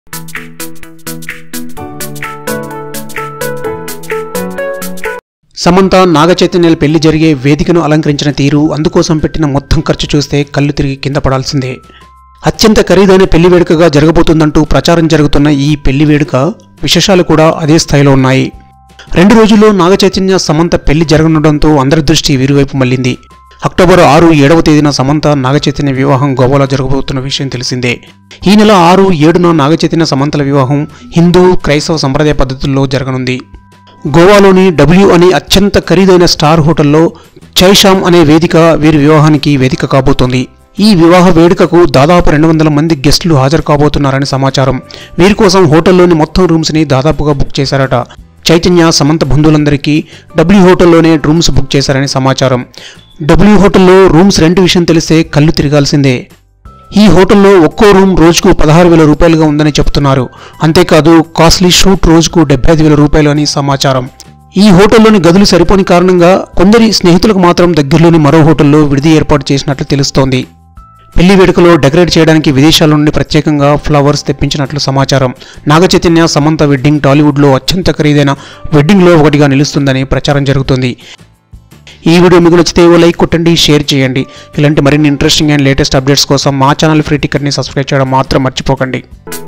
సమంత నాగచైతన్యాల పెళ్లి జరిగే వేదికను అలంకరించిన తీరు అందుకోసం పెట్టిన మొత్తం ఖర్చు చూస్తే కళ్ళు తిరిగి కింద పడాల్సిందే అత్యంత ఖరీదైన పెళ్లి వేడుకగా జరగబోతుందంటూ ప్రచారం జరుగుతున్న ఈ పెళ్లి వేడుక విశేషాలు కూడా అదే స్థాయిలో ఉన్నాయి రెండు రోజుల్లో నాగచైతన్య సమంత పెళ్లి జరగనుండడంతో అందరి దృష్టి వీరివైపు మళ్లింది అక్టోబర్ ఆరు ఏడవ తేదీన సమంత నాగచైతన్య వివాహం గోవాలో జరగబోతున్న విషయం తెలిసిందే ఈ నెల ఆరు ఏడున నాగచైతన్య సమంతల వివాహం హిందూ క్రైస్తవ సంప్రదాయ పద్ధతుల్లో జరగనుంది గోవాలోని డబ్ల్యూ అనే అత్యంత ఖరీదైన స్టార్ హోటల్లో చైషామ్ అనే వేదిక వీరి వివాహానికి వేదిక కాబోతోంది ఈ వివాహ వేడుకకు దాదాపు రెండు వందల మంది గెస్టులు హాజరు కాబోతున్నారని సమాచారం వీరి కోసం హోటల్లోని మొత్తం రూమ్స్ని దాదాపుగా బుక్ చేశారట చైతన్య సమంత బంధువులందరికీ డబ్ల్యూ హోటల్లోనే రూమ్స్ బుక్ చేశారని సమాచారం డబ్ల్యూ హోటల్లో రూమ్స్ రెంట్ విషయం తెలిస్తే కళ్ళు తిరగాల్సిందే ఈ హోటల్లో ఒక్కో రూమ్ రోజుకు పదహారు వేల రూపాయలుగా ఉందని చెబుతున్నారు అంతేకాదు కాస్ట్లీ షూట్ రోజుకు డెబ్బై ఐదు వేల రూపాయలు అని సమాచారం ఈ హోటల్లోని గదులు సరిపోని కారణంగా కొందరి స్నేహితులకు మాత్రం దగ్గరలోని మరో హోటల్లో విడిది ఏర్పాటు చేసినట్లు తెలుస్తోంది పెళ్లి వేడుకలో డెకరేట్ చేయడానికి విదేశాల నుండి ప్రత్యేకంగా ఫ్లవర్స్ తెప్పించినట్లు సమాచారం నాగచైతన్య సమంత వెడ్డింగ్ టాలీవుడ్లో అత్యంత ఖరీదైన వెడ్డింగ్లో ఒకటిగా నిలుస్తుందని ప్రచారం జరుగుతుంది ఈ వీడియో మీకు నచ్చితే ఓ లైక్ కొట్టండి షేర్ చేయండి ఇలాంటి మరిన్ని ఇంట్రెస్టింగ్ అండ్ లేటెస్ట్ అప్డేట్స్ కోసం మా ఛానల్ ఫ్రీ టికెట్ని సబ్స్క్రైబ్ చేయడం మాత్రం మర్చిపోకండి